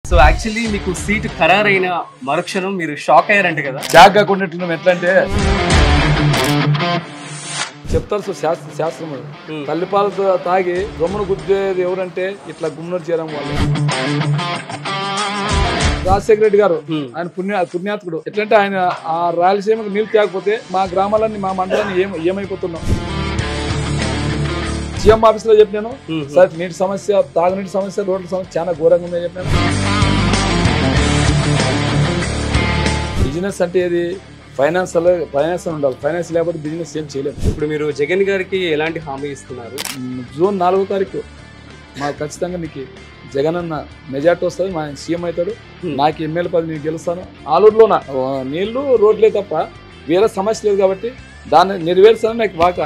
So actually మీకు seat ఖరారైన మరుక్షణం మీరు షాక్ అయ్యారంట కదా జాగ్ కాకుండా ఎట్లున్నాం ఎట్లా అంటే చెప్తారు సో శాస్త్ర శాస్త్రం Hmm. తల్లిపాలతో తాగి రొమ్మును గుద్దేది ఎవరంటే ఇట్లా గుమ్మనూరు చేయడం వాళ్ళు రాజశేఖర రెడ్డి గారు Hmm. ఆయన పుణ్య పుణ్యాత్ముడు ఎట్లంటే ఆయన ఆ రాయలసీమకు నీళ్ళు తేకపోతే మా గ్రామాలన్నీ మా మండలాన్ని ఏం ఏమైపోతున్నాం సీఎం ఆఫీస్ లో చెప్పినాను Hmm. సార్ నీటి సమస్య తాగునీటి సమస్య రోడ్ల సమస్య చాలా ఘోరంగా ఉందని చెప్పినాను బిజినెస్ అంటే ఏది ఫైనాన్స్ ఫైనాన్స్ ఉండాలి ఫైనాన్స్ లేకపోతే బిజినెస్ ఏం చేయలేము ఇప్పుడు మీరు జగన్ గారికి ఎలాంటి హామీ ఇస్తున్నారు మ్, జూన్ నాలుగో తారీఖు మాకు ఖచ్చితంగా నీకు జగన్ అన్న మెజార్టీ వస్తుంది మా సీఎం అవుతాడు Hmm. నాకు ఎమ్మెల్యే పది నేను గెలుస్తాను ఆలూరులోన ఆ, నీళ్లు రోడ్లే తప్ప వేరే సమస్య లేదు కాబట్టి దాన్ని నెరవేర్చాలని నాకు వాక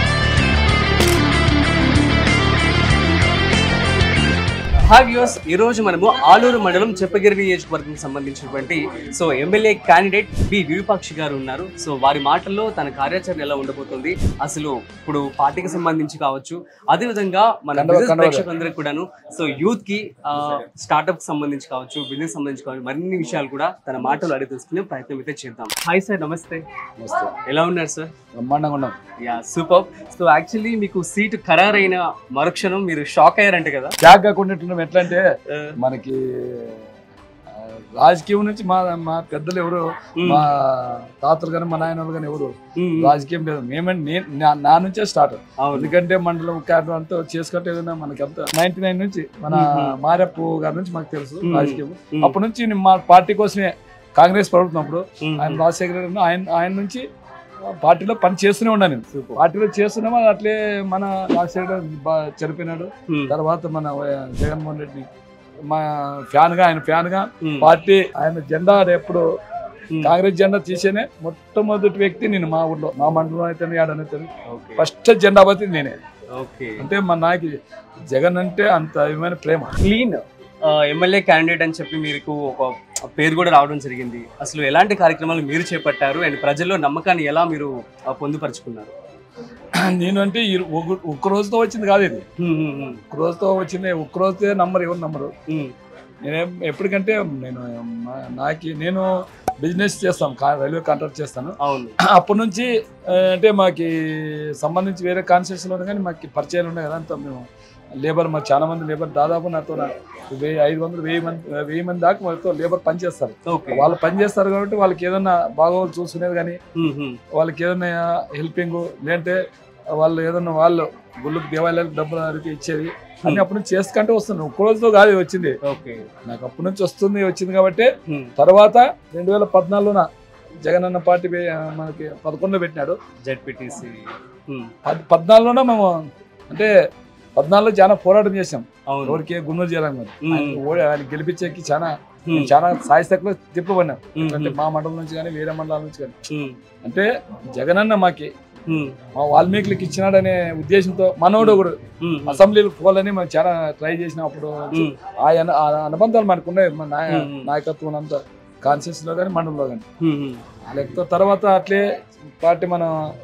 హాయ్ వ్యూస్ ఈ రోజు మనము ఆలూరు మండలం చెప్పగిరి నియోజకవర్గం సంబంధించినటువంటి so MLA candidate B Virupakshi గారు ఉన్నారు సో వారి మాటల్లో తన కార్యాచరణ ఎలా ఉండబోతుంది అసలు ఇప్పుడు పార్టీకి సంబంధించి కావచ్చు అదే విధంగా మన కండవ- బిజినెస్ కండవ. ప్రేక్షకులందరికీ కూడాను సో యూత్ కి స్టార్ట్అప్ సంబంధించి కావచ్చు బిజినెస్ సంబంధించి కావచ్చు మరిన్ని విషయాలు కూడా తన మాటలు అడిగి తెలుసుకునే ప్రయత్నం అయితే చేద్దాం హాయ్ సార్ నమస్తే వస్తే ఎలా ఉన్నారు సార్ బ్రహ్మాండంగా ఉన్నాం యా సూపర్ సో యాక్చువల్లీ మీకు సీట్ ఖరారైన మరుక్షణం మీరు షాక్ అయ్యారంట కదా జాగ్ కాకుండా ఎట్లున్నాం ఎట్లా అంటే మనకి ఆ, రాజకీయం నుంచి మా మా పెద్దలు ఎవరు Hmm. మా తాతలు కానీ మా నాయనలు కానీ ఎవరు మ్మ్. రాజకీయం లేదు మేమంటే నేను నా- నా నుంచే స్టార్ట్ అవును ఎందుకంటే మండలం క్యాడర్ అంతా చేసుకుంటే ఏదైనా మనకి అంత నైన్టీ నైన్ నుంచి మన మ్మ్. మారప్పు గారి నుంచి మాకు తెలుసు మ్మ్. రాజకీయం మ్మ్. అప్పటి నుంచి నేను మా పార్టీ కోసమే కాంగ్రెస్ ప్రభుత్వం అప్పుడు మ్మ్. ఆయన రాజశేఖర రెడ్డి ఆయన ఆయన నుంచి పార్టీలో పని చేస్తూనే ఉన్నాను నేను Super. పార్టీలో చేస్తున్నామా అట్లే మన రాజశేఖర రెడ్డి బా- చనిపోయినాడు మ్మ్. తర్వాత మన వై- జగన్మోహన్ రెడ్డి మా ఫ్యాన్ గా ఆయన ఫ్యాన్ గా మ్మ్. పార్టీ ఆయన జెండా ఎప్పుడు మ్మ్. కాంగ్రెస్ జెండా తీసేనే మొట్టమొదటి వ్యక్తి నేను మా ఊర్లో మా మండలం అయితే ఏడనైతే ఓకే ఫస్ట్ జెండా పతి నేనే ఓకే అంటే మా నాయకి జగన్ అంటే అంత అభిమైన ప్రేమ క్లీన్ ఎమ్మెల్యే క్యాండిడేట్ అని చెప్పి మీకు ఒక పేరు కూడా రావడం జరిగింది అసలు ఎలాంటి కార్యక్రమాలు మీరు చేపట్టారు అండ్ ప్రజల్లో నమ్మకాన్ని ఎలా మీరు ఆ, పొందుపరుచుకున్నారు నేను అంటే ఈ ఒక- ఒక్క రోజుతో వచ్చింది కాదు ఇది మ్మ్. మ్మ్. ఒక్క రోజుతో వచ్చింది ఒక్క రోజుతో నంబర్ ఎవరు నంబరు మ్మ్. నేనేం ఎప్పటికంటే నేను మా- నాకి నేను బిజినెస్ చేస్తాను కా- రైల్వే కాంట్రాక్ట్ చేస్తాను అవును అప్పటి నుంచి ఆ, అంటే మాకి సంబంధించి వేరే కాన్స్టిట్యూషన్లో ఉన్నాయి కానీ మాకు పరిచయాలు ఉన్నాయి కదా అంతా మేము లేబర్ మాకు చాలా మంది లేబర్ దాదాపు నాతో నా వెయ్యి ఐదు వందలు వెయ్యి మంది వెయ్యి మంది దాకా మాతో లేబర్ పని చేస్తారు ఓకే వాళ్ళు పని చేస్తారు కాబట్టి వాళ్ళకి ఏదైనా బాగోలు చూసుకునేది కానీ మ్మ్. మ్మ్. వాళ్ళకి ఏదైనా హెల్పింగ్ లేదంటే వాళ్ళు ఏదైనా వాళ్ళు గుళ్ళకి దేవాలయాలకు డబ్బులు అడిగి ఇచ్చేది అన్ని అప్పటి నుంచి చేసుకుంటూ వస్తున్నాను ఒక్క రోజుతో కాదు ఇది వచ్చింది ఓకే నాకు అప్పటి నుంచి వస్తుంది వచ్చింది కాబట్టి మ్మ్. తర్వాత రెండు వేల పద్నాలుగున జగన్ అన్న పార్టీ పే- మనకి పదకొండులో పెట్టినాడు జెడ్పీటీసీ మ్మ్. పద్ పద్నాలుగులోనే మేము అంటే పద్నాలుగులో చాలా పోరాటం చేసాం అవును ఎవరికి గున్నూరు చేయాలని మరి మ్మ్. ఆయన ఓడి ఆయన గెలిపించేకి చాలా మ్మ్. చాలా సాయశక్తిలో తిప్పబడినాం మ్మ్. అంటే మా మండలం నుంచి కానీ వేరే మండలాల నుంచి కానీ మ్మ్. అంటే జగన్ అన్న మాకి మ్మ్. మా వాల్మీకులకి ఇచ్చినాడనే ఉద్దేశంతో మనోడు ఒకడు మ్మ్. అసెంబ్లీకి పోవాలని మేము చాలా ట్రై చేసినప్పుడు మ్మ్. ఆయన ఆ అనుబంధాలు మనకు ఉన్నాయి మన నాయ- మ్మ్. నాయకత్వం అంతా కాన్షియస్ లో కానీ మండలంలో కానీ మ్మ్. లేకపోతే తర్వాత అట్లే పార్టీ మన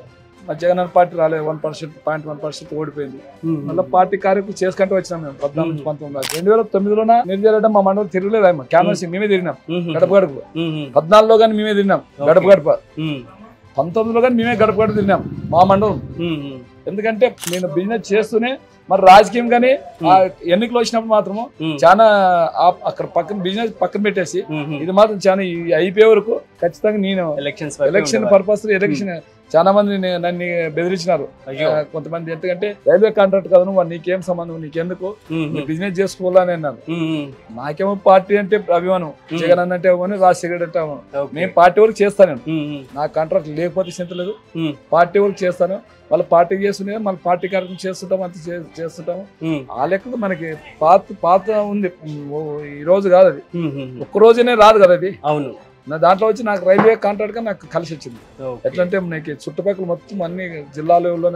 మన జగన్ అన్న పార్టీ రాలేదు one percent point one percent ఓడిపోయింది మ్మ్. మళ్ళీ పార్టీ కార్యక్రమం చేసుకుంటూ వచ్చినాం మేము పద్నాలుగు నుంచి పంతొమ్మిది దాకా రెండు వేల తొమ్మిదిలోన నిర్జలడం మా మండలం తిరగలేదు ఆయన క్యాన్వాస్ మేమే తిరిగినాం మ్మ్. గడప గడప మ్మ్. పద్నాలుగులో కానీ మేమే తిరిగినాం గడప గడప మ్మ్. పంతొమ్మిదిలో కానీ మేమే గడప గడప తిరిగినాం మా మండలం మ్మ్. ఎందుకంటే నేను బిజినెస్ చేస్తూనే మరి రాజకీయం కానీ ఆ ఎన్నికలు వచ్చినప్పుడు మాత్రము మ్మ్. చాలా ఆ- అక్కడ పక్కన బిజినెస్ పక్కన పెట్టేసి మ్మ్. ఇది మాత్రం చాలా ఈ అయిపోయే వరకు ఖచ్చితంగా నేను ఎలక్షన్స్ ఎలక్షన్ పర్పస్ ఎలక్షన్ చాలా మంది నే- నన్ను బెదిరించినారు అయ్యో ఆ, కొంతమంది ఎందుకంటే రైల్వే కాంట్రాక్ట్ కదా నువ్వు నీకేం సంబంధం నీకెందుకు మ్మ్. నీ బిజినెస్ చేసుకోవాలని అన్నారు మ్మ్. నాకేమో పార్టీ అంటే అభిమానం మ్మ్. జగన్ అన్న అంటే అభిమానం రాజశేఖర్ అంటే అభిమానం ఓకే. నేను పార్టీ వరకు చేస్తాను నేను మ్మ్. నా కాంట్రాక్ట్ లేకపోతే చింత లేదు మ్మ్. పార్టీ వరకు చేస్తాను వాళ్ళ పార్టీ చేస్తున్నా మళ్ళీ పార్టీ కార్యక్రమం చేస్తుంటాం అంత చే- చేస్తుంటాము మ్మ్. ఆ లెక్కకు మనకి పాత పాత ఉంది ఓ, ఈ రోజు కాదు అది మ్మ్. ఒక్క రోజునే రాదు కదా అది అవును నా దాంట్లో వచ్చి నాకు రైల్వే కాంట్రాక్ట్ గా నాకు కలిసి వచ్చింది ఓకే. ఎట్లంటే మనకి చుట్టుపక్కల మొత్తం అన్ని జిల్లా లెవెల్లోనే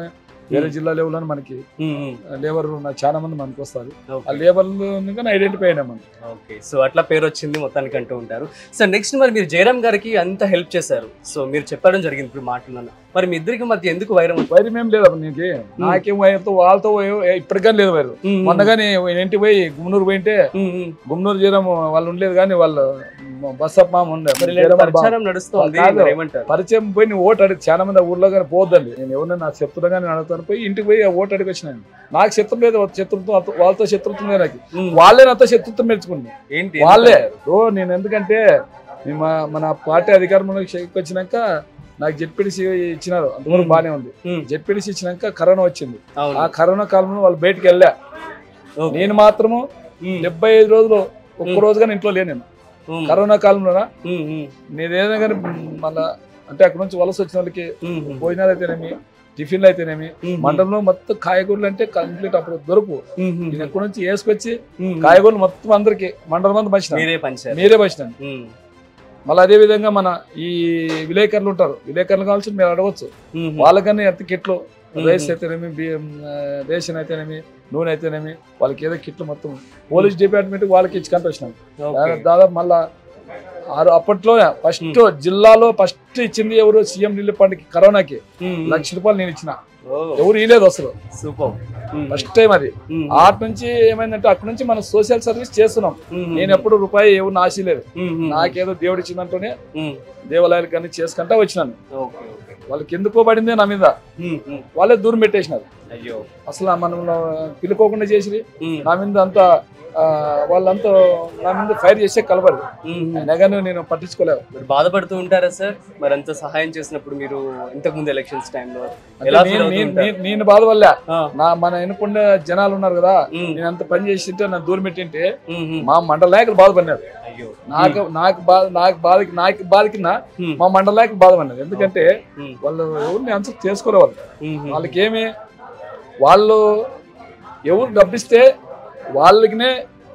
వేరే జిల్లా లెవెల్లో మనకి ఉమ్, ఉమ్. లేబర్ చాలా మంది మనకు వస్తారు ఆ ఓకే. లేబర్ కానీ ఐడెంటిఫై అయినా మనం ఓకే సో అట్లా పేరు వచ్చింది మొత్తానికి అంటూ ఉంటారు సో నెక్స్ట్ మరి మీరు జయరామ్ గారికి అంత హెల్ప్ చేశారు సో మీరు చెప్పడం జరిగింది ఇప్పుడు మాట్లాడినాను మరి మీ ఇద్దరికి మధ్య ఎందుకు వైరం ఉంది? వైరం ఏం లేదు నీకు నాకేం వైర్తో వాళ్ళతో ఇప్పటికీ లేదు వైరు ఉమ్, ఉమ్. మొన్నగాని ఇంటికి పోయి గుమ్నూరు పోయింటే ఉమ్, ఉమ్. గుమ్నూరు జీరం వాళ్ళు ఉండలేదు కానీ వాళ్ళు బస్ అప్ మామ ఉండే మరి ఇలాంటి జీరం అబ్బా. ప్రచారం నడుస్తుంది కాదు. మరి ఏమంటారు పరిచయం పోయి నేను ఓటు అడిగి చాలా మంది ఆ ఊర్లో కానీ పోద్దండి నేను ఎవరైనా నాకు చెప్తున్నా కానీ అడుగుతాను పోయి ఇంటికి పోయి ఆ ఓటు అడిగి వచ్చినాను నాకు శత్రువు లేదు శత్రుత్వం వాళ్ళతో- వాళ్ళతో శత్రుత్వం లేదు నాకు ఉమ్. వాళ్ళే నాతో శత్రుత్వం నేర్చుకుంది ఏంటి వాళ్ళే ఓ నేను ఎందుకంటే మేము మా- మన పార్టీ అధికారంలోకి వచ్చినాక నాకు జెడ్పీడీసీ ఇచ్చినారు అంతవరకు ఉమ్. బాగానే ఉంది ఉమ్, జెడ్పీడీసీ ఇచ్చినాక కరోనా వచ్చింది అవును ఆ కరోనా కాలంలో వాళ్ళు బయటికి వెళ్ళా ఓకే. నేను మాత్రము ఉమ్, డెబ్బై ఐదు రోజులు ఒక్క ఉమ్. రోజుగా ఇంట్లో లేను నేను ఉమ్, కరోనా కాలంలోనా ఉమ్, ఉమ్, నేను ఏదైనా కానీ మళ్ళా అంటే అక్కడ నుంచి వలస వచ్చిన వాళ్ళకి ఉమ్, ఉమ్, భోజనాలు అయితేనేమి టిఫిన్లు అయితేనేమి ఉమ్, మండలంలో మొత్తం కాయగూరలు అంటే కంప్లీట్ అప్పుడు దొరుకు ఉమ్, ఉమ్, నేను ఎక్కడి నుంచి వేసుకొచ్చి ఉమ్, కాయగూరలు మొత్తం అందరికి మండలం మంది పంచిన మీరే పంచారు మీరే పంచినాను ఉమ్, మళ్ళీ అదే విధంగా మన ఈ విలేకరులు ఉంటారు విలేకరులు కావాల్సి మీరు అడగవచ్చు ఉమ్, వాళ్ళకన్నా ఎంత కిట్లు ఉమ్. రైస్ అయితేనేమి బియ్యం ఆ, రేషన్ అయితేనేమి నూనె అయితేనేమి వాళ్ళకి ఏదో కిట్లు మొత్తం పోలీస్ డిపార్ట్మెంట్ వాళ్ళకి ఇచ్చుకుంటూ వచ్చినాం ఓకే. దాదాపు మళ్ళా ఆరు అప్పట్లో ఫస్ట్ జిల్లాలో ఫస్ట్ ఇచ్చింది ఎవరు సీఎం రిలీఫ్ ఫండ్కి కరోనాకి ఉమ్, ఉమ్. లక్ష రూపాయలు నేను ఇచ్చిన ఓ, ఎవరు ఇలేదు అసలు సూపర్ ఉమ్, ఫస్ట్ టైం అది ఉమ్, ఆట నుంచి ఏమైందంటే అక్కడ నుంచి మనం సోషల్ సర్వీస్ చేస్తున్నాం ఉమ్, నేను ఎప్పుడు రూపాయి ఎవరు ఆశలేదు ఉమ్, ఉమ్, నాకేదో దేవుడు ఇచ్చిందంటూనే ఉమ్, దేవాలయాలకు అన్ని చేసుకుంటా వచ్చినాను ఓకే ఓకే వాళ్ళకి ఎందుకో పడిందే నా మీద ఉమ్, ఉమ్, వాళ్ళే దూరం పెట్టేసినారు అయ్యో అసలు మనం పిలుకోకుండా చేసి ఉమ్, నా మీద అంతా ఆ, వాళ్ళంతా నా మీద ఫైర్ చేసే కలబడి ఉమ్, ఉమ్. అయినా కానీ నేను పట్టించుకోలేవు మీరు బాధపడుతూ ఉంటారా సార్ మరి అంత సహాయం చేసినప్పుడు మీరు ఇంతకు ముందు ఎలక్షన్స్ టైంలో అంటే ఎలా నేను- ఫీల్ నేను- అవుతుంటారు నేను- నేను బాధ వల్ల ఆ, నా మన ఎన్నుకునే జనాలు ఉన్నారు కదా ఉమ్, నేను అంత పని చేసింటే నన్ను దూరం పెట్టింటే ఉమ్, ఉమ్. మా మండల నాయకులు బాధపడినారు అయ్యో నాకు నాకు బాధ నాకు బాధకి నాకు బాధ కింద ఉమ్, మా మండల నాయకులు బాధపడినారు ఎందుకంటే ఉమ్, వాళ్ళు ఎవరిని ఆన్సర్ చేసుకోలేవాళ్ళు ఉమ్, ఉమ్. వాళ్ళకి ఏమి వాళ్ళు ఎవరు డబ్బిస్తే వాళ్ళకినే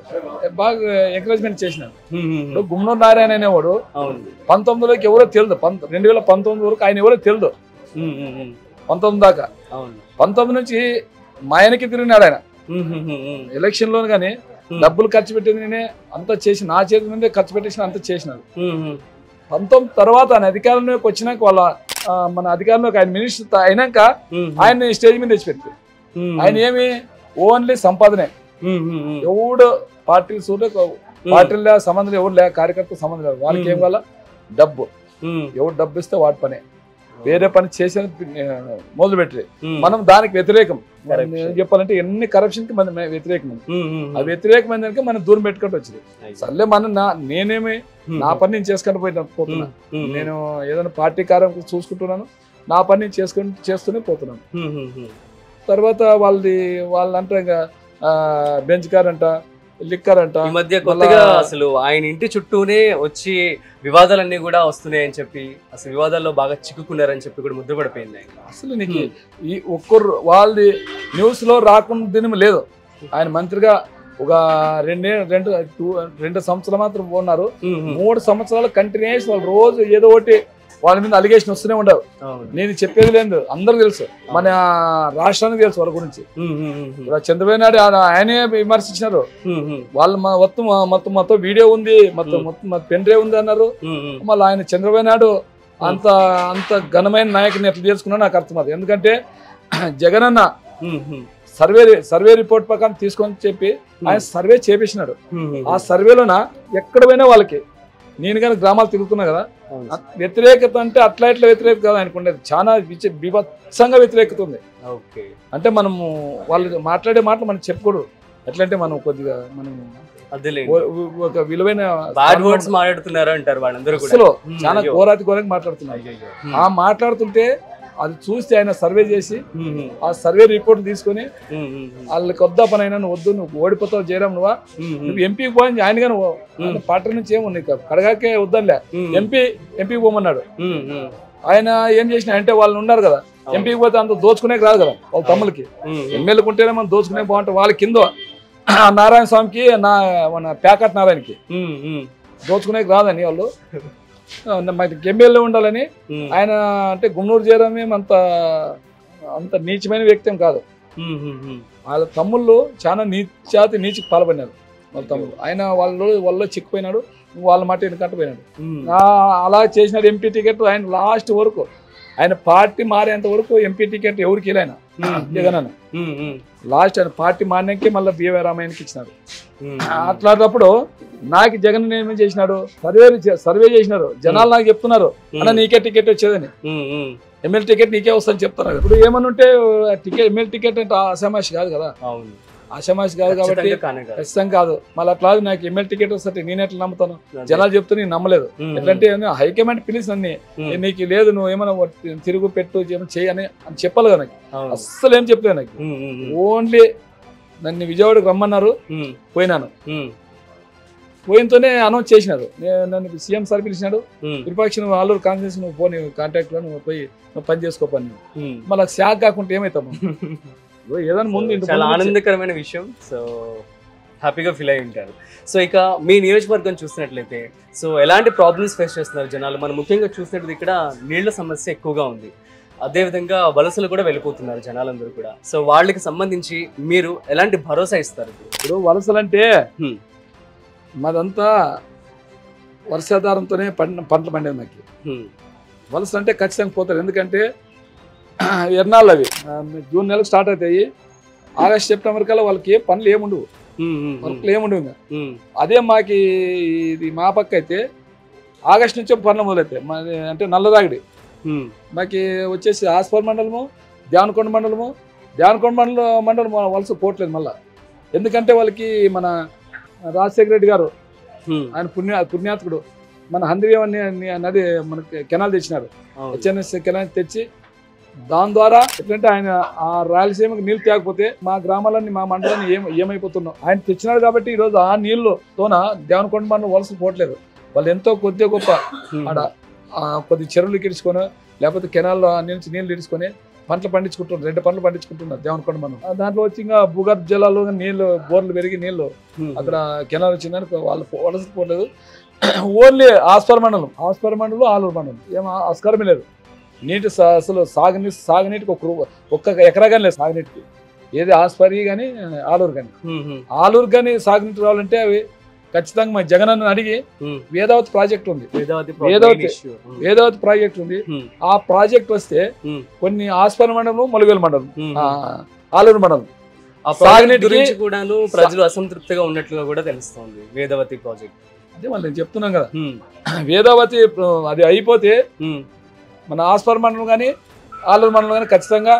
బాగా ఎంకరేజ్మెంట్ చేసినారు ఉమ్, ఉమ్, ఇప్పుడు ఉమ్. గుమ్మనూరు నారాయణ అనేవాడు అవును పంతొమ్మిదిలోకి ఎవరో తెలియదు పంత రెండు వేల పంతొమ్మిది వరకు ఆయన ఎవరో తెలియదు ఉమ్, ఉమ్, ఉమ్. పంతొమ్మిది దాకా అవును పంతొమ్మిది నుంచి మా ఆయనకి తిరిగినాడు ఆయన ఉమ్, ఉమ్, ఉమ్, ఉమ్. ఎలక్షన్ లో కానీ Hmm. డబ్బులు ఖర్చు పెట్టింది నేనే అంతా చేసి నా చేతి నుండే ఖర్చు పెట్టేసిన అంత చేసినాడు ఉమ్, ఉమ్. పంతొమ్మిది తర్వాత ఆయన అధికారంలోకి వచ్చినాక వాళ్ళ ఆ, మన అధికారంలోకి ఆయన మినిస్టర్ అయినాక ఉమ్, ఆయన స్టేజ్ మీద తెచ్చిపెట్టి ఉమ్, ఆయన ఏమి ఓన్లీ సంపాదనే ఉమ్, ఉమ్, ఉమ్. ఎవడు పార్టీ సూట పార్టీల సంబంధం ఎవరు లే కార్యకర్త సంబంధం లేదు వాళ్ళకి ఏం కావాల డబ్బు ఉమ్, ఎవరు డబ్బు ఇస్తే వాటి పనే వేరే పని చేసేది మొదలు పెట్టి ఉమ్. మనం దానికి వ్యతిరేకం మనం Corruption. ఏం చెప్పాలంటే ఎన్ని కరప్షన్ కి మనం వ్యతిరేకం ఉమ్, ఉమ్, ఉమ్. ఆ వ్యతిరేకమైన దానికి మనం దూరం పెట్టుకుంటూ వచ్చింది అయ్యో. సర్లే మనం నా నేనేమి ఉమ్, నా పని నేను చేసుకుంటూ పోయినా పోతున్నా ఉమ్, ఉమ్, నేను ఏదైనా పార్టీ కార్యం చూసుకుంటున్నాను నా పని నేను చేసుకుని చేస్తూనే పోతున్నాను ఉమ్, ఉమ్, ఉమ్. తర్వాత వాళ్ళది వాళ్ళంట ఇంకా బెంచ్ కార్ అంట లిక్కర్ అంట ఈ మధ్య కొత్తగా మళ్ళా- అసలు ఆయన ఇంటి చుట్టూనే వచ్చి వివాదాలన్నీ కూడా వస్తున్నాయని చెప్పి అసలు వివాదాల్లో బాగా చిక్కుకున్నారని చెప్పి కూడా ముద్ర పడిపోయింది ఆయన అసలు నీకు ఈ ఒక్కరు వాళ్ళది న్యూస్ లో రాకుండా దినం లేదు ఆయన మంత్రిగా ఒక రెండే రెండు టూ రెండు సంవత్సరాలు మాత్రం ఉన్నారు ఉమ్, ఉమ్. మూడు సంవత్సరాలు కంటిన్యూస్ వాళ్ళు రోజు ఏదో ఒకటి వాళ్ళ మీద అలిగేషన్ వస్తూనే ఉండవు అవును. నేను చెప్పేది లేదు అందరూ తెలుసు మన రాష్ట్రానికి తెలుసు వాళ్ళ గురించి ఉమ్, ఉమ్, ఉమ్, ఉమ్. ఇప్పుడు చంద్రబాబు నాయుడు ఆయన- ఆయనే విమర్శించినారు ఉమ్, ఉమ్, వాళ్ళు మ- మొత్తం మొత్తం మొత్తం వీడియో ఉంది మొత్తం Hmm. మొత్తం పెన్ డ్రైవ్ ఉంది అన్నారు ఉమ్, ఉమ్. మళ్ళీ ఆయన చంద్రబాబు నాయుడు అంత అంత ఘనమైన నాయకుని ఎట్లా చేసుకున్నా నాకు అర్థమవుతుంది ఎందుకంటే జగన్ అన్న ఉమ్, ఉమ్. సర్వే సర్వే రిపోర్ట్ ప్రకారం తీసుకొని చెప్పి ఆయన సర్వే చేపించినాడు ఉమ్, ఉమ్. ఆ సర్వేలోన ఎక్కడ పోయినా వాళ్ళకి నేను కానీ గ్రామాలు తిరుగుతున్నా కదా అవును. అ- వ్యతిరేకత అంటే అట్లా ఇట్లా వ్యతిరేకత కాదు అనుకుండేది చాలా విచ- బీభత్సంగా వ్యతిరేకత ఉంది ఓకే అంటే మనము వాళ్ళు మాట్లాడే మాటలు మనం చెప్పకూడదు ఎట్లంటే మనం కొద్దిగా మనం అదేలే ఓ- ఓ- ఒక విలువైన బ్యాడ్ వర్డ్స్ మాట్లాడుతున్నారు అంటారు వాళ్ళందరూ కూడా అసలు ఉమ్, చాలా అయ్యో. ఘోరాతి ఘోరంగా మాట్లాడుతున్నారు అయ్యయ్యో. ఉమ్, ఆ మాట్లాడుతుంటే అది చూస్తే ఆయన సర్వే చేసి ఉమ్, ఉమ్, ఆ సర్వే రిపోర్ట్ తీసుకొని ఉమ్, ఉమ్, ఉమ్. వాళ్ళకి వద్దా పని అయినా నువ్వు వద్దు నువ్వు ఓడిపోతావు చేయడం నువ్వా ఉమ్, ఉమ్, నువ్వు ఎంపీకి పోయి ఆయన కానీ ఆయన పార్టీ నుంచి ఏముంది నీకు కడగాకే వద్దనిలే ఉమ్, ఎంపీ ఎంపీకి పోమన్నాడు ఉమ్, ఉమ్, ఆయన ఏం చేసిన అంటే వాళ్ళు ఉన్నారు కదా ఎంపీకి పోతే అంత దోచుకునే రాదు కదా వాళ్ళ తమ్ములకి ఉమ్, ఎమ్మెల్యేలకు ఉంటేనే మనం దోచుకునే బాగుంటుంది వాళ్ళ కింద ఆ నారాయణ స్వామికి నా మన ప్యాకట్ నారాయణకి ఉమ్, ఉమ్, దోచుకునే రాదని వాళ్ళు ఆ, మనకి ఎమ్మెల్యే ఉండాలని ఉమ్, ఆయన అంటే గుమ్మూరు చేయడమే అంత అంత నీచమైన వ్యక్తి ఏం కాదు ఉమ్, ఉమ్, ఉమ్. వాళ్ళ తమ్ముళ్ళు చాలా నీచాతి నీచికి పాల్పడినారు వాళ్ళ తమ్ముళ్ళు ఆయన వాళ్ళు వాళ్ళలో చిక్కిపోయినాడు వాళ్ళ మాట ఎందుకంటే పోయినాడు ఉమ్. ఆ, అలా చేసినాడు ఎంపీ టికెట్ ఆయన లాస్ట్ వరకు ఆయన పార్టీ మారేంత వరకు ఎంపీ టికెట్ ఎవరికి ఇలా ఆయన ఉమ్, జగన్ అన్న ఉమ్, ఉమ్, లాస్ట్ ఆయన పార్టీ మారినాకే మళ్ళీ బిఏ రామాయణకి ఇచ్చినారు ఉమ్. అట్లాంటప్పుడు నాకు జగన్ ఏమేం చేసినాడు సర్వే సర్వే చేసినారు జనాలు నాకు చెప్తున్నారు అన్న నీకే టికెట్ వచ్చేదని ఉమ్, ఉమ్. ఎమ్మెల్యే టికెట్ నీకే వస్తుందని చెప్తున్నారు ఇప్పుడు ఏమని ఉంటే టికెట్ ఎమ్మెల్యే టికెట్ అంటే అసమాష్ కాదు కదా అవును అసమాష్ కాదు కాబట్టి ఖచ్చితంగా కానే కాదు. ఖచ్చితం కాదు మళ్ళీ అట్లా నాకు ఎమ్మెల్యే టికెట్ వస్తే నేను ఎట్లా నమ్ముతాను అదే. జనాలు చెప్తే నేను నమ్మలేదు ఉమ్, ఎట్లంటే హైకమాండ్ పిలిచి నన్ను ఉమ్, నీకు లేదు నువ్వు ఏమైనా ఒట్టి- తిరుగు పెట్టు ఏమైనా చేయని అని చెప్పాలి కదా నాకు అవును. అస్సలు ఏం చెప్పలేదు నాకు ఉమ్, ఉమ్, ఉమ్, ఓన్లీ నన్ను విజయవాడకు రమ్మన్నారు ఉమ్, పోయినాను ఉమ్, పోయినతోనే అనౌన్స్ చేసినారు నేను నన్ను సీఎం సార్ పిలిచినాడు ఉమ్, విపక్ష నువ్వు ఆలూరు కాంగ్రెస్ నువ్వు పోనీ కాంటాక్ట్లో నువ్వు పోయి నువ్వు పని చేసుకో పని ఉమ్. మళ్ళీ షాక్ కాకుండా ఏమవుతాము ఇప్పుడు ఏదైనా ముందు ఇంత చాలా ముందు ఆనందకరమైన విషయం సో హ్యాపీగా ఫీల్ అయి ఉంటారు సో ఇక మీ నియోజకవర్గం చూసినట్లయితే సో ఎలాంటి ప్రాబ్లమ్స్ ఫేస్ చేస్తున్నారు జనాలు మనం ముఖ్యంగా చూసినట్టు ఇక్కడ నీళ్ల సమస్య ఎక్కువగా ఉంది అదేవిధంగా వలసలు కూడా వెళ్ళిపోతున్నారు జనాలందరూ కూడా సో వాళ్ళకి సంబంధించి మీరు ఎలాంటి భరోసా ఇస్తారు ఇప్పుడు? ఇప్పుడు వలసలంటే హ్మ్. మాదంతా వర్షాధారంతోనే పంట పంటలు పండేది మాకు హ్మ్, వలస అంటే ఖచ్చితంగా పోతారు ఎందుకంటే ఎర్నాళ్ళు అవి ఆ, జూన్ నెలకు స్టార్ట్ అవుతాయి ఆగస్ట్ సెప్టెంబర్ కల్లా వాళ్ళకి ఏ పనులు ఏముండవు హ్మ్, హ్మ్, వర్క్లు ఏముండవు ఇంకా హ్మ్, అదే మాకి ఇది మా పక్క అయితే ఆగస్ట్ నుంచే పనులు మొదలవుతాయి మాది అంటే నల్లదాగిడి హ్మ్, మాకి వచ్చేసి ఆస్పర్ మండలము దేవనకొండ మండలము దేవనకొండ మండలం మండలం మన వలస పోవట్లేదు మళ్ళా ఎందుకంటే వాళ్ళకి మన రాజశేఖర రెడ్డి గారు హ్మ్, ఆయన పుణ్య పుణ్యాత్కుడు మన హంద్రియం అనే నది మనకి కెనాల్ తెచ్చినారు అవును. హెచ్ఎన్ఎస్ కెనాల్ తెచ్చి దాని ద్వారా ఎట్లంటే ఆయన ఆ రాయలసీమకి నీళ్ళు తేకపోతే మా గ్రామాలన్నీ మా మండలాన్ని ఏం ఏమైపోతున్నాం ఆయన తెచ్చినాడు కాబట్టి ఈరోజు ఆ నీళ్ళు తోన దేవనకొండ మండలం వలస పోవట్లేదు వాళ్ళు ఎంతో కొద్దిగా గొప్ప హ్మ్, ఆడ ఆ కొద్ది చెరువులు ఇరుచుకొని లేకపోతే కెనాల్లో నుంచి నీళ్ళు ఇరుచుకొని పంటలు పండించుకుంటున్నారు రెండు పంటలు పండించుకుంటున్నారు దేవనకొండ మనం ఆ దాంట్లో వచ్చి ఇంకా భూగర్భ జలాలు నీళ్లు బోర్లు పెరిగి నీళ్లు హ్మ్, అక్కడ కెనాల్ వచ్చిందని వాళ్ళు పో- వలస పోలేదు ఓన్లీ ఆస్పర్ మండలం ఆస్పర్ మండలం ఆలూరు మండలం ఏం ఆ- ఆస్కారమే లేదు నీటి సా- అసలు సాగునీటి సాగునీటికి ఒక రూ- ఒక్క ఎకరా కానీ లేదు సాగునీటికి ఏది ఆస్పరి కానీ ఆలూరు కానీ హ్మ్, హ్మ్, ఆలూరు కానీ సాగునీటి రావాలంటే అవి ఖచ్చితంగా మా జగనన్న అడిగి హ్మ్. వేదావతి ప్రాజెక్ట్ ఉంది వేదావతి వేదావతి. main issue. హ్మ్, వేదావతి ప్రాజెక్ట్ ఉంది హ్మ్, ఆ ప్రాజెక్ట్ వస్తే హ్మ్, కొన్ని ఆస్పర్ మండలం ములుగోలు మండలం హ్మ్. ఆ, ఆలూరు మండలం ఆ ప్రాజెక్ట్ సాగునీటికి- గురించి కూడాను ప్రజలు అసంతృప్తిగా ఉన్నట్లుగా కూడా తెలుస్తోంది వేదవతి ప్రాజెక్ట్ అదే మళ్ళీ నేను చెప్తున్నాం కదా హ్మ్, వేదావతి ఇప్పుడు అది అయిపోతే హ్మ్, మన ఆస్పర్ మండలం కానీ ఆలూరు మండలం కానీ ఖచ్చితంగా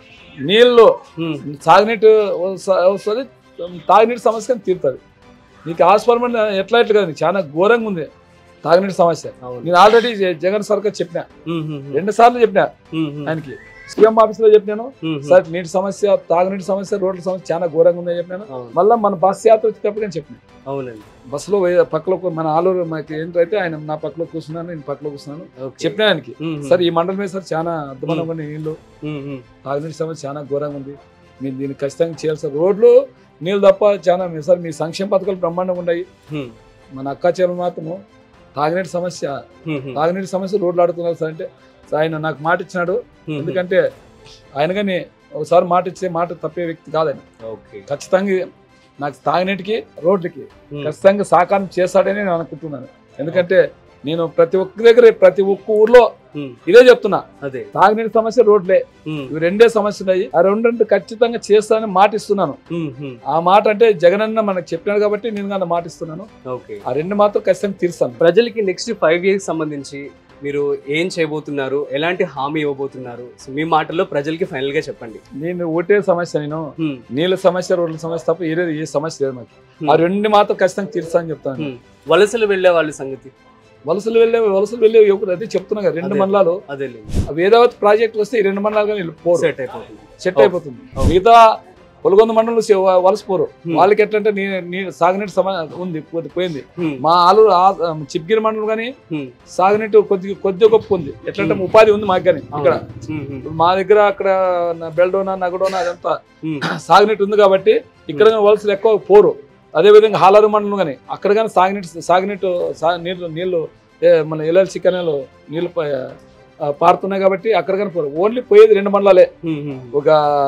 నీళ్ళు హ్మ్, సాగునీటి వస్త- వస్తుంది తాగునీటి సమస్య కానీ తీరుతుంది నీకు ఆస్పర్ మండలం ఎట్లా ఎట్లా కదా చాలా ఘోరంగా ఉంది తాగునీటి సమస్య అవును. నేను ఆల్రెడీ జగన్ సర్కార్ చెప్పిన హ్మ్, హ్మ్, హ్మ్, రెండు సార్లు చెప్పిన హ్మ్, హ్మ్, ఆయనకి సీఎం ఆఫీస్లో చెప్పినాను హ్మ్, హ్మ్. సార్ నీటి సమస్య తాగునీటి సమస్య రోడ్ల సమస్య చాలా ఘోరంగా ఉందని చెప్పినాను అవును. మళ్ళీ మన బస్ యాత్ర వచ్చేటప్పుడు నేను చెప్పిన అవునండి బస్సులో పోయే- పక్కలో కూ- మన ఆలూరు మనకి ఏంటంటే ఆయన నా పక్కలో కూర్చున్నాను నేను పక్కలో కూర్చున్నాను ఓకే. చెప్పిన ఆయనకి హ్మ్, హ్మ్, సార్ ఈ మండలం మీద సార్ చాలా అద్భుతంగా ఉంది నీళ్ళు హ్మ్, హ్మ్, తాగునీటి సమస్య చాలా ఘోరంగా ఉంది మీరు దీన్ని ఖచ్చితంగా చేయాలి సార్ రోడ్లు నీళ్ళు తప్ప చాలా మీ- సార్ మీ సంక్షేమ పథకాలు బ్రహ్మాండంగా ఉన్నాయి హ్మ్, మన అక్కా చెల్లెలు మాత్రము తాగునీటి సమస్య హ్మ్, హ్మ్, తాగునీటి సమస్య రోడ్లు ఆడుతున్నారు సార్ అంటే సార్ ఆయన నాకు మాట ఇచ్చినాడు హ్మ్, ఎందుకంటే ఆయన కానీ ఒకసారి మాట ఇచ్చే మాట తప్పే వ్యక్తి కాదని ఓకే ఖచ్చితంగా నాకు తాగునీటికి రోడ్లకి హ్మ్, ఖచ్చితంగా సాకారం చేస్తాడని నేను అనుకుంటున్నాను ఎందుకంటే నేను ప్రతి ఒక్క దగ్గర ప్రతి ఒక్క ఊర్లో హ్మ్, ఇదే చెప్తున్నా అదే తాగునీటి సమస్య రోడ్లే హ్మ్, ఇవి రెండే సమస్యలు ఉన్నాయి ఆ రెండు ఖచ్చితంగా చేస్తానని మాట ఇస్తున్నాను హ్మ్, హ్మ్, ఆ మాట అంటే జగనన్న మనకు చెప్పినాడు కాబట్టి నేను కానీ మాట ఇస్తున్నాను ఓకే ఆ రెండు మాత్రం ఖచ్చితంగా తీరుస్తాను ప్రజలకి నెక్స్ట్ ఫైవ్ ఇయర్స్ సంబంధించి మీరు ఏం చేయబోతున్నారు ఎలాంటి హామీ ఇవ్వబోతున్నారు సో మీ మాటల్లో ప్రజలకి ఫైనల్ గా చెప్పండి నేను ఒకటే సమస్య నేను హ్మ్, నీళ్ళ సమస్య రోడ్ల సమస్య తప్ప ఏదో ఏ సమస్య లేదు మాకు హ్మ్. ఆ రెండు మాత్రం ఖచ్చితంగా తీరుస్తానని చెప్తాను హ్మ్. వలసలు వెళ్ళే వాళ్ళ సంగతి వలసలు వెళ్ళే వలసలు వెళ్ళే ఎవరు అదే చెప్తున్నా కదా రెండు అదే. మండలాలు అదే ఆ వేదావతి ప్రాజెక్ట్ వస్తే ఈ రెండు మండలాలు కానీ పోరు సెట్ అయిపోతుంది సెట్ ఓకే. అయిపోతుంది ఓకే. మిగతా పొలగొంద మండలం సె- వలసపోరు హ్మ్. వాళ్ళకి ఎట్లంటే నీ నీ సాగునీటి సమా ఉంది పోతే- పోయింది హ్మ్, మా ఆలు ఆ- చిప్గిరి మండలం కానీ హ్మ్, సాగునీటి కొద్ది కొద్ది గొప్ప ఉంది ఎట్లంటే హ్మ్. ఉపాధి ఉంది మాకు కానీ ఇక్కడ అవును. హ్మ్, హ్మ్, ఇప్పుడు మా దగ్గర అక్కడ న- బెల్డోనా నగడోనా అదంతా హ్మ్, సాగునీటి ఉంది కాబట్టి ఇక్కడ కానీ వలసలు ఎక్కువ పోరు అదే విధంగా హాలారు మండలం కానీ అక్కడ కానీ సాగునీటి సాగునీటి సా నీళ్ళు నీళ్ళు ఏ, మన ఎల్ఎల్సి కెనాల్ నీళ్ళు ప- ఆ, పారుతున్నాయి కాబట్టి అక్కడ కానీ పోరు ఓన్లీ పోయేది రెండు మండలాలే ఒక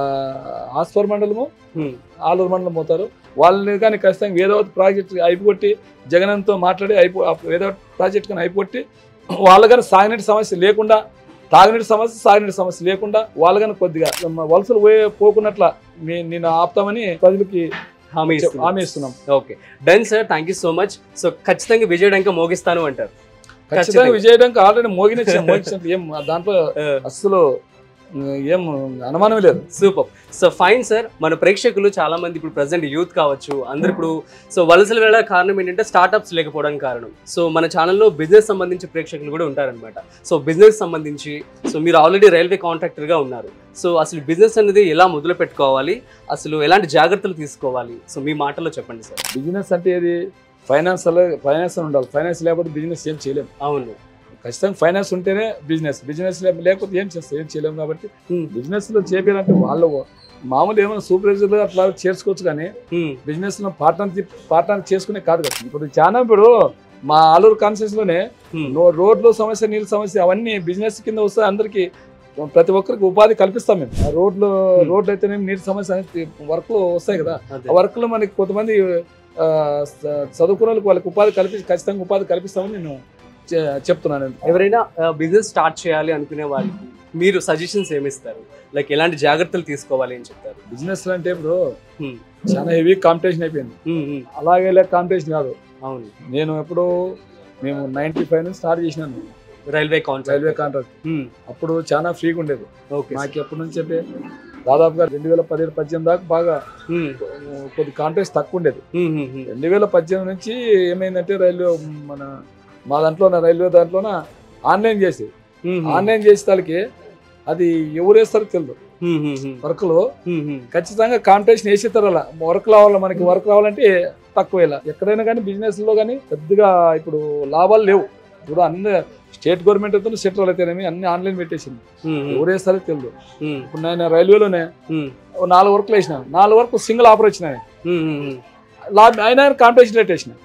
ఆస్ఫర్ మండలము ఆలూరు మండలం పోతారు వాళ్ళని కానీ ఖచ్చితంగా వేదవతి ప్రాజెక్ట్ అయిపోగొట్టి జగనంతో మాట్లాడి అయిపో వేదవతి ప్రాజెక్ట్ కానీ అయిపోగొట్టి వాళ్ళ కానీ సాగునీటి సమస్య లేకుండా తాగునీటి సమస్య సాగునీటి సమస్య లేకుండా వాళ్ళు కానీ కొద్దిగా వలసలు పోయే పోకున్నట్ల మీ- నేను ఆపుతామని ప్రజలకి హామీ చెప్- ఇస్తున్నారు. హామీ ఇస్తున్నాం okay done sir thank you so much so ఖచ్చితంగా విజయడంక మోగిస్తాను అంటారు ఖచ్చితంగా ఖచ్చితంగా. విజయడానికి ఆల్రెడీ మోగిన మోగించినట్టు ఏం దాంట్లో అస్సలు ఏం అనుమానం లేదు సూపర్ సో ఫైన్ సార్ మన ప్రేక్షకులు చాలా మంది ఇప్పుడు ప్రజెంట్ యూత్ కావచ్చు అందరు ఇప్పుడు సో వలసలు వెళ్ళ కారణం ఏంటంటే స్టార్ట్అప్స్ లేకపోవడానికి కారణం సో మన ఛానల్లో బిజినెస్ సంబంధించి ప్రేక్షకులు కూడా ఉంటారనమాట సో బిజినెస్ సంబంధించి సో మీరు ఆల్రెడీ రైల్వే కాంట్రాక్టర్గా ఉన్నారు సో అసలు బిజినెస్ అనేది ఎలా మొదలు పెట్టుకోవాలి అసలు ఎలాంటి జాగ్రత్తలు తీసుకోవాలి సో మీ మాటల్లో చెప్పండి సార్ బిజినెస్ అంటే ఏది ఫైనాన్స్ ఫైనాన్స్ ఉండాలి ఫైనాన్స్ లేకపోతే బిజినెస్ ఏం చేయలేము అవును ఖచ్చితంగా ఫైనాన్స్ ఉంటేనే బిజినెస్ బిజినెస్ లేకపోతే ఏం చేస్తాం ఏం చేయలేము కాబట్టి Hmm. బిజినెస్ లో చేయాలంటే వాళ్ళు మామూలు ఏమైనా సూపర్వైజర్ అట్లా చేసుకోవచ్చు కానీ Hmm. బిజినెస్ లో పార్ట్నర్ పార్ట్నర్ చేసుకునే కాదు కదా ఇప్పుడు చాలా ఇప్పుడు మా ఆలూరు కాన్సెన్స్ లోనే Hmm. నో- రోడ్లు సమస్య నీళ్ళ సమస్య అవన్నీ బిజినెస్ కింద వస్తే అందరికి ప్రతి ఒక్కరికి ఉపాధి కల్పిస్తాం మేము ఆ రోడ్లు Hmm. రోడ్లు అయితేనే నీటి సమస్య అనేది వర్క్ వస్తాయి కదా అదే. ఆ వర్క్ లో మనకి కొంతమంది ఆ, స- చదువుకున్న వాళ్ళకి వాళ్ళకి ఉపాధి కల్పి ఖచ్చితంగా ఉపాధి కల్పిస్తామని నేను చె- చెప్తున్నాను ఎవరైనా బిజినెస్ స్టార్ట్ చేయాలి అనుకునే వాళ్ళకి మీరు సజెషన్స్ ఏమిస్తారు లైక్ ఎలాంటి జాగ్రత్తలు తీసుకోవాలి అని చెప్తారు బిజినెస్ అంటే ఇప్పుడు Hmm. చాలా హెవీ కాంపిటీషన్ అయిపోయింది Hmm, hmm. అలాగే లేక కాంపిటీషన్ కాదు అవును నేను ఎప్పుడు మేము నైన్టీ ఫైవ్ నుంచి స్టార్ట్ చేసినాను రైల్వే కాంట్రాక్ట్ రైల్వే కాంట్రాక్ట్ అప్పుడు చాలా ఫ్రీగా ఉండేది ఓకే నాకు ఎప్పటి నుంచి అంటే దాదాపుగా రెండు వేల పదిహేడు పద్దెనిమిది దాకా బాగా ఆ, కొద్ది కాంట్రాక్ట్ తక్కువ ఉండేది రెండు వేల పద్దెనిమిది నుంచి ఏమైందంటే రైల్వే మన మా దాంట్లో రైల్వే దాంట్లోన ఆన్లైన్ చేసి ఆన్లైన్ చేసే వాళ్ళకి అది ఎవరు వేస్తారో తెలియదు వర్క్లో ఖచ్చితంగా కాంపిటీషన్ వేసేస్తారు అలా వర్క్ రావాలి మనకి వర్క్ రావాలంటే తక్కువ ఇలా ఎక్కడైనా కానీ బిజినెస్ లో కానీ పెద్దగా ఇప్పుడు లాభాలు లేవు ఇప్పుడు అన్ని స్టేట్ గవర్నమెంట్ అయితే సెంట్రల్ అయితేనేమి అన్ని ఆన్లైన్ పెట్టేసింది ఎవరు వేస్తారో తెలియదు ఇప్పుడు నేను రైల్వేలోనే ఓ నాలుగు వర్క్లు వేసిన నాలుగు వర్క్ సింగిల్ ఆఫర్ వచ్చినాయి లాభ అయినా కాంపిటీషన్ రేట్ వేసిన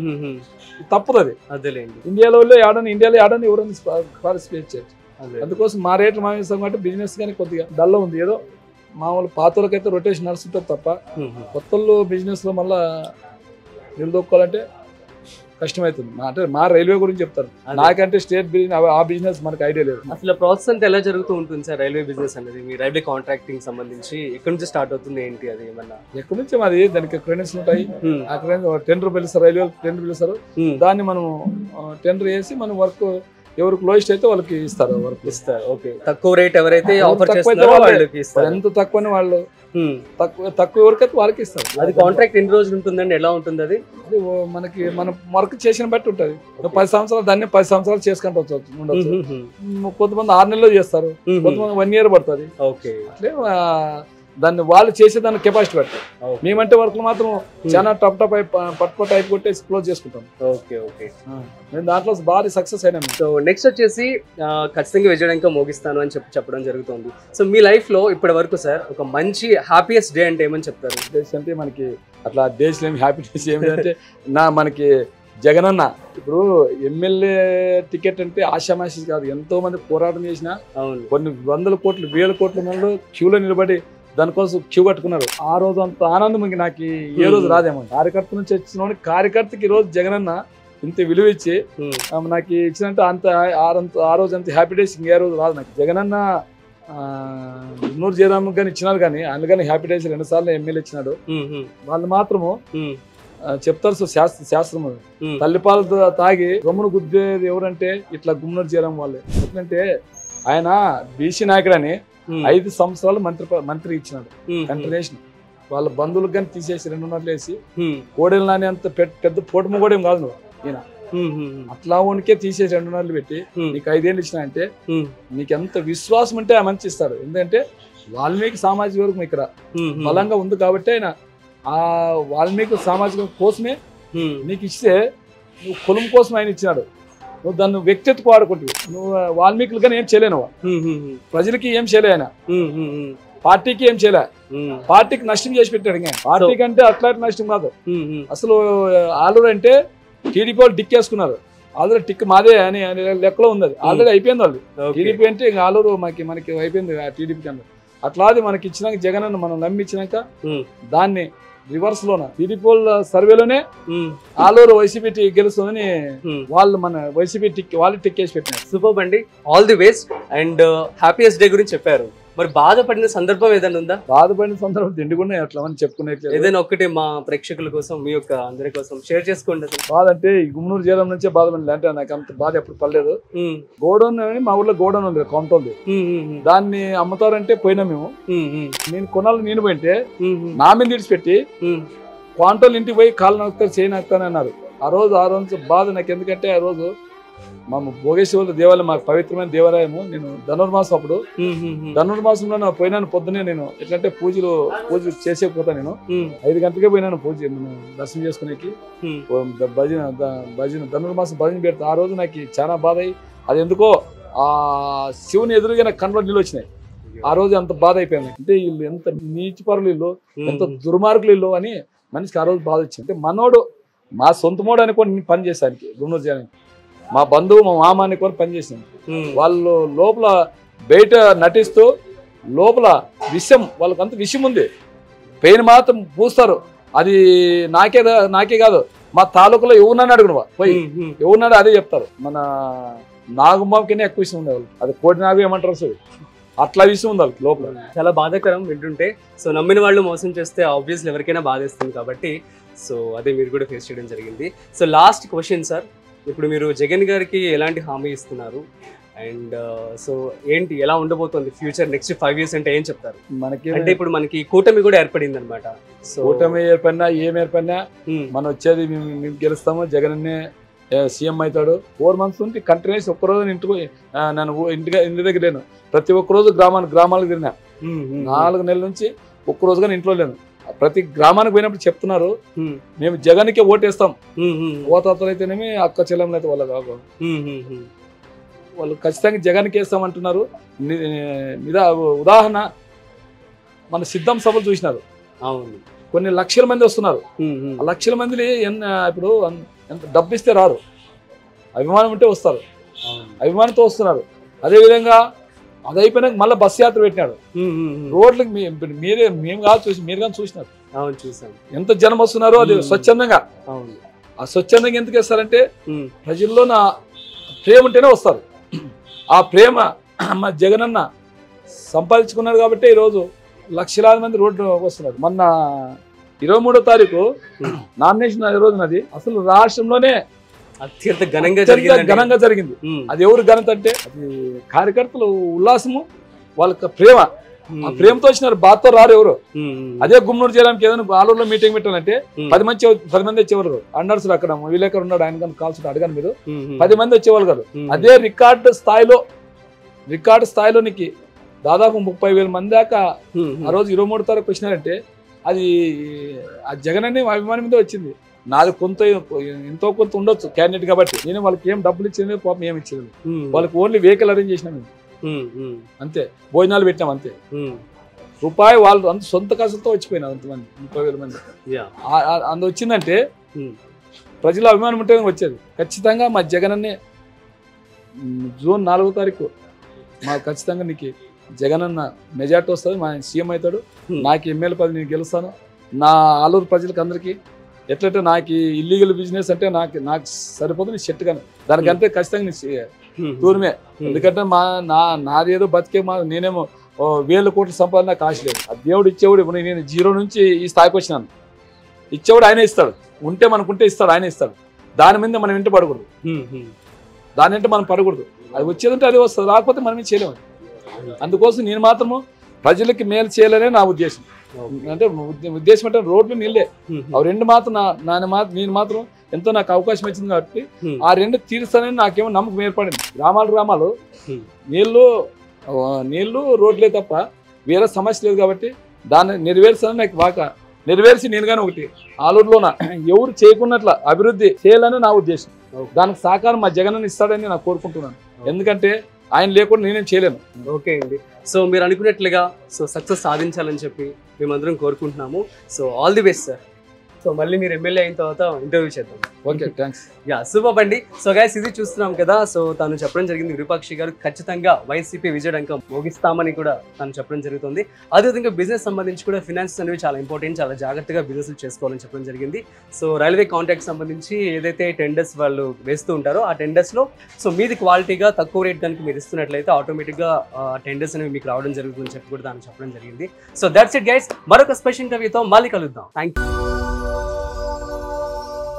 తప్పదు అది అదేలేండి ఇండియాలో ఆడని ఇండియాలో ఆడని ఎవరైనా పార్టిసిపేట్ చేయొచ్చు అదే అందుకోసం మా రేట్లు మా ఇస్తాం కాబట్టి బిజినెస్ కానీ కొద్దిగా డల్ ఉంది ఏదో మామూలు పాతలకైతే రొటేషన్ నడుస్తుంటుంది తప్ప కొత్తల్లో బిజినెస్ లో మళ్ళా నిలదొక్కోవాలంటే కష్టమవుతుంది మా అంటే మా రైల్వే గురించి చెప్తారు అదే. నాకంటే స్టేట్ బిజినెస్ ఆ బిజినెస్ మనకు ఐడియా లేదు అసలు ప్రాసెస్ అంతా ఎలా జరుగుతూ ఉంటుంది సార్ రైల్వే బిజినెస్ అనేది మీ రైల్వే కాంట్రాక్టింగ్ సంబంధించి ఎక్కడి నుంచి స్టార్ట్ అవుతుంది ఏంటి అది ఏమన్నా ఎక్కడి నుంచి మాది దానికి క్రెడిట్స్ ఉంటాయి అక్కడ టెండర్ పిలుస్తారు రైల్వే టెండర్ పిలుస్తారు దాన్ని మనం టెండర్ వేసి మనం వర్క్ ఎవరికి లోయెస్ట్ అయితే వాళ్ళకి ఇస్తారు వర్క్ ఇస్తారు ఓకే తక్కువ రేట్ ఎవరైతే ఎవరు ఆఫర్ తక్కువ అయితే చేస్తున్నారో వాళ్ళే. వాళ్ళకి ఇస్తారు ఎంత తక్కువని వాళ్ళు Hmm. తక్కువ తక్కువ ఎవరికైతే వాళ్ళకి ఇస్తారు అది కాంట్రాక్ట్ ఎన్ని రోజులు ఉంటుందండి ఎలా ఉంటుంది అది అది ఓ- మనకి మనం వర్క్ చేసిన బట్టి ఉంటుంది పది సంవత్సరాలు దాన్ని పది సంవత్సరాలు చేసుకుంటూ వచ్చి ఉండొచ్చు మ్, కొంతమంది ఆరు నెలలు చేస్తారు కొంతమంది వన్ ఇయర్ పడుతుంది ఓకే అట్లే ఆ, దాన్ని వాళ్ళు చేసే దాని కెపాసిటీ బట్టి మేమంటే వర్క్ మాత్రం చాలా టప్ టప్ అయి పట్ పట్ అయిపోయి కొట్టేసి క్లోజ్ చేసుకుంటాం ఓకే ఓకే మేము దాంట్లో భారీ సక్సెస్ అయినాం సో నెక్స్ట్ వచ్చేసి ఆ, ఖచ్చితంగా విజయడంక మోగిస్తాను అని చెప్పి చెప్పడం జరుగుతుంది సో మీ లైఫ్ లో ఇప్పటి వరకు సార్ ఒక మంచి హ్యాపీయెస్ట్ డే అంటే ఏమని చెప్తారు డేస్ అంటే మనకి అట్లా డేస్ ఏమి హ్యాపీ డేస్ ఏమి అంటే నా మనకి జగనన్న ఇప్పుడు ఎమ్మెల్యే టికెట్ అంటే ఆశామాషి కాదు ఎంతో మంది పోరాటం చేసిన అవును కొన్ని వందల కోట్లు వేల కోట్ల మంది క్యూలో నిలబడి దానికోసం క్యూ కట్టుకున్నారు ఆ రోజు అంత ఆనందం ఇంక నాకు ఏ రోజు రాదేమో కార్యకర్త నుంచి వచ్చిన కార్యకర్తకి ఈ రోజు జగనన్న ఇంత విలువ ఇచ్చి Hmm. ఆ, నాకు ఇచ్చినంత అంత ఆ రోజు- ఆ రోజు అంత హ్యాపీ డేస్ ఇంకే రోజు రాదు నాకు జగనన్న ఆ, గున్నూరు జయరామ్ కానీ ఇచ్చినారు కానీ ఆయన కానీ హ్యాపీ డేస్ రెండు సార్లు ఎమ్మెల్యే ఇచ్చినాడు Hmm, hmm, వాళ్ళు మాత్రము hmm, ఆ, చెప్తారు సో శాస్త్ర శాస్త్రము hmm. తల్లిపాలు తా- తాగి గమ్మును గుద్దేది ఎవరంటే ఇట్లా గుమ్మనూరు జయరాం వాళ్ళే ఎందుకంటే ఆయన బీసీ నాయకుడని Hmm, ఐదు సంవత్సరాలు మంత్రి ప- మంత్రి ఇచ్చినాడు hmm, కంటిన్యూషన్ వాళ్ళ బంధువులకు కానీ తీసేసి రెండున్నరలు వేసి hmm, కోడెలు నాని అంత పెద్ద పెద్ద పోటము కూడా ఏం కాదు నువ్వు ఈయన hmm, hmm, అట్లా ఉనికే తీసేసి రెండున్నరలు పెట్టి hmm, నీకు ఐదేళ్ళు ఇచ్చిన అంటే hmm, నీకు ఎంత విశ్వాసం ఉంటే ఆ మంచి ఇస్తాడు ఎందుకంటే వాల్మీకి సామాజిక వర్గం ఇక్కడ hmm, hmm, బలంగా ఉంది కాబట్టి ఆయన ఆ వాల్మీకి సామాజిక వర్గం కోసమే hmm, నీకు ఇస్తే నువ్వు కులం కోసం ఆయన ఇచ్చినాడు నువ్వు దాన్ని వ్యక్తిత్వ వాడుకుంటువి నువ్వు వాల్మీకులు కానీ ఏం చేయలేను hmm, hmm, hmm, ప్రజలకి ఏం చేయలే ఆయన hmm, hmm, hmm, పార్టీకి ఏం చేయలే hmm, పార్టీకి నష్టం చేసి పెట్టాడు ఇంకా పార్టీకి అంటే అట్లాంటి నష్టం కాదు hmm, hmm. అసలు ఆలూరు అంటే టీడీపీ వాళ్ళు డిక్కేసుకున్నారు ఆల్రెడీ టిక్ మాదే అని అని లెక్కలో ఉంది అది ఆల్రెడీ అయిపోయింది వాళ్ళు ఓకే టీడీపీ అంటే ఇంకా ఆలూరు మనకి మనకి అయిపోయింది ఆ టీడీపీ కన్నా అట్లాది మనకి ఇచ్చినాక జగన్ అన్న మనం నమ్మించినాక ఉమ్, దాన్ని రివర్స్ లోన టీడీపీ వాళ్ళ సర్వేలోనే ఉమ్, ఆలూరు వైసీపీ టి- గెలుస్తుందని ఉమ్. వాళ్ళు మన వైసీపీ టిక్ వాళ్ళు టిక్ వేసి పెట్టినారు సూపర్ అండి all the best and happiest day గురించి చెప్పారు మరి బాధపడిన సందర్భం ఏదైనా ఉందా బాధపడిన సందర్భం తిండికుండా అట్లా అని చెప్పుకునే ఏదైనా ఒకటి మా ప్రేక్షకుల కోసం మీ యొక్క అందరి కోసం షేర్ చేసుకోండి అసలు బాధ అంటే ఈ గుమ్మనూరు జైలం నుంచే బాధపడింది అంటే నాకు అంత బాధ ఎప్పుడు పడలేదు ఉమ్, గోడౌన్ అని మా ఊర్లో గోడౌన్ ఉంది కౌంట్ ఉంది ఉమ్, ఉమ్, ఉమ్, దాన్ని అమ్ముతారంటే పోయినా మేము ఉమ్, ఉమ్, నేను కొనాలి నేను పోయింటే ఉమ్, ఉమ్, నా మీద విడిచిపెట్టి ఉమ్, క్వాంటోల్ ఇంటికి పోయి కాళ్ళు నొక్కుతారు చేయి నొక్కుతాను అన్నారు ఆ రోజు ఆ రోజు బాధ నాకు ఎందుకంటే ఆ రోజు మా భోగేశ్వర దేవాలయం మాకు పవిత్రమైన దేవాలయము నేను ధనుర్మాసం అప్పుడు ఉమ్, ఉమ్, ఉమ్, ధనుర్మాసంలో నా పోయినాను పొద్దునే నేను ఎట్లంటే పూజలు పూజలు చేసే పోతా నేను ఉమ్, ఐదు గంటలకే పోయినాను పూజ నేను దర్శనం చేసుకునేకి ఉమ్, ఓ ద- భజన ద- భజన ధనుర్మాసం భజన పెడతా ఆ రోజు నాకు చాలా బాధ అయ్యి అది ఎందుకో ఆ శివుని ఎదురుగా నాకు కళ్ళలో నీళ్ళు వచ్చినాయి ఆ రోజు అంత బాధ అయిపోయింది అంటే వీళ్ళు ఎంత నీచిపరులు వీళ్ళు ఉమ్, ఎంత దుర్మార్గులు వీళ్ళు అని మనిషికి ఆ రోజు బాధ వచ్చింది అంటే మనోడు మా సొంత మోడు అనుకొని నేను పని చేశానికి గుండూరు చేయడానికి మా బంధువు మా మామ అనుకొని పని చేశాను ఉమ్, వాళ్ళు లోపల బయట నటిస్తూ లోపల విషం వాళ్ళకంత విషం ఉంది పెయిన్ మాత్రం పూస్తారు అది నాకే దా- నాకే కాదు మా తాలూకులో ఎవరినని అడుగునవా పోయి ఉమ్, ఉమ్, ఎవరినాడు అదే చెప్తారు మన నాగమ్మకినే ఎక్కువ విషయం ఉంది వాళ్ళు అది కోటి నాగు ఏమంటారు అసలు అట్లా విషయం ఉంది వాళ్ళకి లోపల చాలా బాధాకరం వింటుంటే సో నమ్మిన వాళ్ళు మోసం చేస్తే ఆబ్వియస్లీ ఎవరికైనా బాధేస్తుంది కాబట్టి సో అదే మీరు కూడా ఫేస్ చేయడం జరిగింది సో లాస్ట్ క్వశ్చన్ సార్ ఇప్పుడు మీరు జగన్ గారికి ఎలాంటి హామీ ఇస్తున్నారు అండ్ సో ఏంటి ఎలా ఉండబోతుంది ఫ్యూచర్ నెక్స్ట్ ఫైవ్ ఇయర్స్ అంటే ఏం చెప్తారు మనకి అంటే ఇప్పుడు మనకి కూటమి కూడా ఏర్పడింది అనమాట సో కూటమి ఏర్పడినా ఏం ఏర్పడినా ఉమ్, మనం వచ్చేది మేము మేము గెలుస్తాము జగన్ అన్నే సీఎం అవుతాడు ఫోర్ మంత్స్ నుండి కంటిన్యూస్ ఒక్కరోజు ఇంటికి ఆ, నన్ను ఊ- ఇంటికి ఇంటి దగ్గర లేను ప్రతి ఒక్క రోజు గ్రామానికి గ్రామాలకు తిరిగినా ఉమ్, ఉమ్, నాలుగు నెలల నుంచి ఒక్క రోజు కానీ ఇంట్లో లేను ప్రతి గ్రామానికి పోయినప్పుడు చెప్తున్నారు ఉమ్, మేము జగన్కే ఓటేస్తాం ఉమ్, ఉమ్, ఓతాతలు అయితేనేమి అక్క చెల్లెములు అయితే వాళ్ళ కాదు ఉమ్, ఉమ్, ఉమ్, వాళ్ళు ఖచ్చితంగా జగన్కి వేస్తామంటున్నారు ని- నిదా ఉదాహరణ మన సిద్ధం సభలు చూసినారు అవును కొన్ని లక్షల మంది వస్తున్నారు ఉమ్, ఉమ్, ఆ లక్షల మందిని ఎన్ ఇప్పుడు అన్- ఎంత డబ్బు ఇస్తే రారు అభిమానం ఉంటే వస్తారు అవును అభిమానంతో వస్తున్నారు అదేవిధంగా అది అయిపోయినాక మళ్ళీ బస్ యాత్ర పెట్టినాడు ఉమ్, ఉమ్, ఉమ్, రోడ్లకి మీ- ఇప్పుడు మీరే మేము కాదు చూసి మీరు కానీ చూసినారు అవును చూసాను ఎంత జనం వస్తున్నారో అది మ్మ్. స్వచ్ఛందంగా అవును ఆ స్వచ్ఛందంగా ఎందుకు వేస్తారంటే ఉమ్, ప్రజల్లో నా ప్రేమ ఉంటేనే వస్తారు ఆ ప్రేమ మా జగనన్న సంపాదించుకున్నాడు కాబట్టి ఈరోజు లక్షలాది మంది రోడ్డు వస్తున్నారు మొన్న ఇరవై మూడో తారీఖు Hmm. నామినేషన్ రోజు నాది అసలు రాష్ట్రంలోనే అత్యంత ఘనంగా అత్యంత జరిగింది ఘనంగా జరిగింది అది ఎవరు ఘనత అంటే అది కార్యకర్తలు ఉల్లాసము వాళ్ళకి ప్రేమ ఆ ప్రేమతో వచ్చినారు బాధతో రారు ఎవరు అదే గుమ్మూరు చేయడానికి ఏదైనా ఆలూరులో మీటింగ్ పెట్టాలంటే పది మంది వచ్చే- పది మంది వచ్చేవారు అన్నారు అక్కడ విలేకరు ఉన్నాడు ఆయన కానీ కాల్సి అడగాను మీరు పది మంది వచ్చేవాళ్ళు కాదు అదే రికార్డు స్థాయిలో రికార్డు స్థాయిలో నీకు దాదాపు ముప్పై వేల మంది దాకా ఆ రోజు ఇరవై మూడు తారీఖు వచ్చినారంటే అది ఆ జగన్ అనే అభిమానం మీద వచ్చింది నాది కొంత ఎంతో కొంత ఉండొచ్చు క్యాండిడేట్ కాబట్టి నేను వాళ్ళకి ఏం డబ్బులు ఇచ్చింది పాపం ఏమి ఇచ్చింది వాళ్ళకి ఓన్లీ వెహికల్ అరేంజ్ చేసినాం మేము. అంతే భోజనాలు పెట్టినాం అంతే రూపాయి వాళ్ళు అంత సొంత ఖర్చులతో వచ్చిపోయినారు అంతమంది ముప్పై వేల మంది ఆ- ఆ- అందు వచ్చిందంటే Hmm. ప్రజల అభిమానం ఉంటే వచ్చేది ఖచ్చితంగా మా జగన్ అన్నే మ్, జూన్ నాలుగో తారీఖు మా ఖచ్చితంగా నీకు జగన్ అన్న మెజార్టీ వస్తుంది మా సీఎం అవుతాడు Hmm. నాకు ఎమ్మెల్యే పదవి నేను గెలుస్తాను నా ఆలూరు ప్రజలకు అందరికీ ఎట్లంటే నాకు ఇల్లీగల్ బిజినెస్ అంటే నాకు నాకు సరిపోతుంది సెట్ కానీ దానికంటే ఖచ్చితంగా నీ చే- దూరమే ఎందుకంటే మా నా నాదేదో బతికే మా నేనేమో ఓ వేల కోట్ల సంపాదన నాకు ఆశ లేదు ఆ దేవుడు ఇచ్చేవాడు ఇప్పుడు నేను జీరో నుంచి ఈ స్థాయికి వచ్చినాను ఇచ్చేవాడు ఆయన ఇస్తాడు ఉంటే మనకుంటే ఇస్తాడు ఆయన ఇస్తాడు దాని మీద మనం ఇంటి పడకూడదు దాని అంటే మనం పడకూడదు అది వచ్చేదంటే అది వస్తుంది రాకపోతే మనం ఏం చేయలేము అందుకోసం నేను మాత్రము ప్రజలకి మేలు చేయాలనే నా ఉద్దేశం అంటే ఉద్దే- ఉద్దేశం అంటే రోడ్లు నీళ్ళే ఆ రెండు మాత్రం నా నాన్న మాత్రం నేను మాత్రం ఎంతో నాకు అవకాశం వచ్చింది కాబట్టి Hmm. ఆ రెండు తీరుస్తానని నాకేమో నమ్మకం ఏర్పడింది గ్రామాలు గ్రామాలు Hmm. నీళ్లు ఆ, నీళ్లు రోడ్లే తప్ప వేరే సమస్య లేదు కాబట్టి దాన్ని నెరవేర్చాలని నాకు బాగా నెరవేర్చి నేను కానీ ఒకటి ఆలూరులోన ఎవరు చేయకున్నట్ల అభివృద్ధి చేయాలని నా ఉద్దేశం Okay. దానికి సహకారం మా జగన్ ఇస్తాడని నేను కోరుకుంటున్నాను ఎందుకంటే ఆయన లేకుండా నేనేం చేయలేను ఓకే అండి సో మీరు అనుకున్నట్లుగా సో సక్సెస్ సాధించాలని చెప్పి మేమందరం కోరుకుంటున్నాము so all the best sir so మళ్ళీ మీరు ఎమ్మెల్యే అయిన తర్వాత ఇంటర్వ్యూ చేద్దాం ఓకే థ్యాంక్స్ యా సూపర్ అండి సో గైస్ ఇది చూస్తున్నాం కదా సో తను చెప్పడం జరిగింది విరూపాక్షి గారు ఖచ్చితంగా వైసీపీ విజయడంకం మోగిస్తామని కూడా తను చెప్పడం జరుగుతుంది అదేవిధంగా బిజినెస్ సంబంధించి కూడా ఫినాన్స్ అనేవి చాలా ఇంపార్టెంట్ చాలా జాగ్రత్తగా బిజినెస్ చేసుకోవాలని చెప్పడం జరిగింది సో రైల్వే కాంట్రాక్ట్ సంబంధించి ఏదైతే టెండర్స్ వాళ్ళు వేస్తూ ఉంటారో ఆ టెండర్స్ లో సో మీది క్వాలిటీగా తక్కువ రేట్ కనుక మీరు ఇస్తున్నట్లయితే ఆటోమేటిక్ గా టెండర్స్ అనేవి మీకు రావడం జరుగుతుందని చెప్పి కూడా తను చెప్పడం జరిగింది సో దట్స్ ఇట్ గైస్ మరొక స్పెషల్ ఇంటర్వ్యూతో మళ్ళీ కలుద్దాం థ్యాంక్ యూ